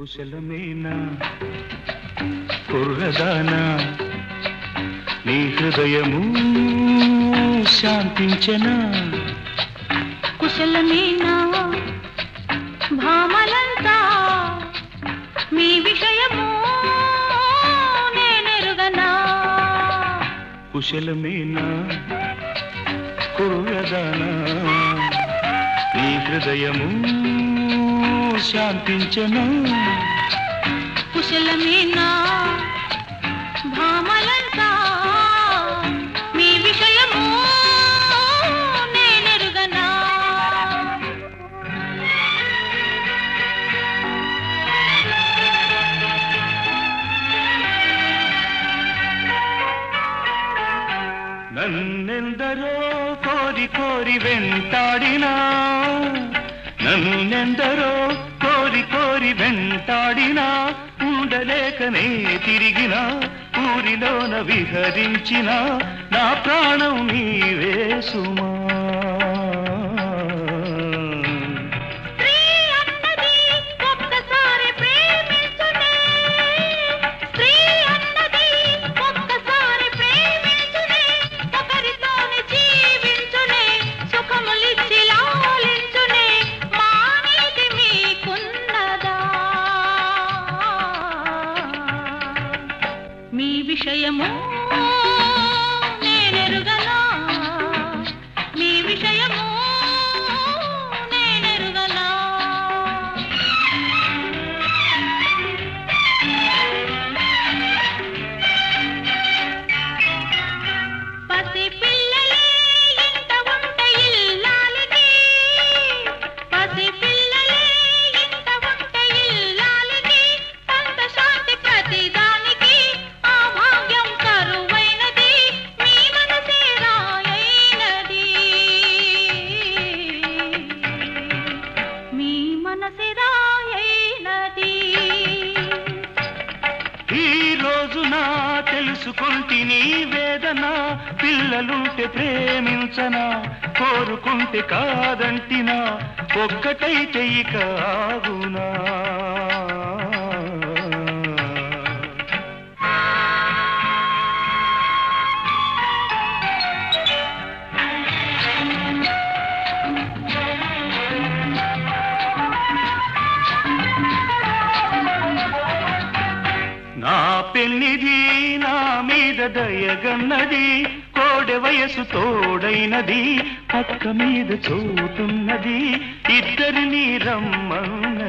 కుశలమేనా కుర్రదానా నీ హృదయము శాంతించనా కుశలమేనా భామలంతా మీ విషయము నేనెరుగనా కుశలమేనా కుర్రదానా నీ హృదయము శాంతించనా కుశలమేనా భామలంతా మీ విషయము నేనెరుగనా నన్నెందరో కోరి కోరి వెంటాడినా నన్నెందరో కోరి కోరి వెంటాడినా ఉండలేకనే తిరిగిన ఊరిలోన విహరించిన నా ప్రాణం నీవే సుమా స్త్రీ అన్నది ఒక్కసారి ప్రేమించునే స్త్రీ అన్నది ఒక్కసారి ప్రేమించునే ఒకరితోని జీవించునే సుఖములిచ్చి లాలించునే మానేది మీకున్నదా మీ విషయము నేనెరుగనా మీ విషయము నేనెరుగనా పసి పిల్లలే ఇంట ఉంటే ఇల్లాలికి పసి పిల్లలే ఇంట ఉంటే ఇల్లాలికి పంత శాంతి ప్రతి దానికి ఆ భాగ్యం కరువైనది మీ మనసే రాయైనది మీ మనసే రాయైనది ఈ రోజున తెలుసుకుంటి నీ వేదన పిల్లలుంటే ప్రేమించనా కోరుకుంటే కాదంటినా ఒక్కటైతే ఇక ఆగునా నా పెన్నిది నా మీద దయగన్నది కోడె వయసు తోడైనది పక్క మీద చోటున్నది ఇద్దరిని రమ్మన్నది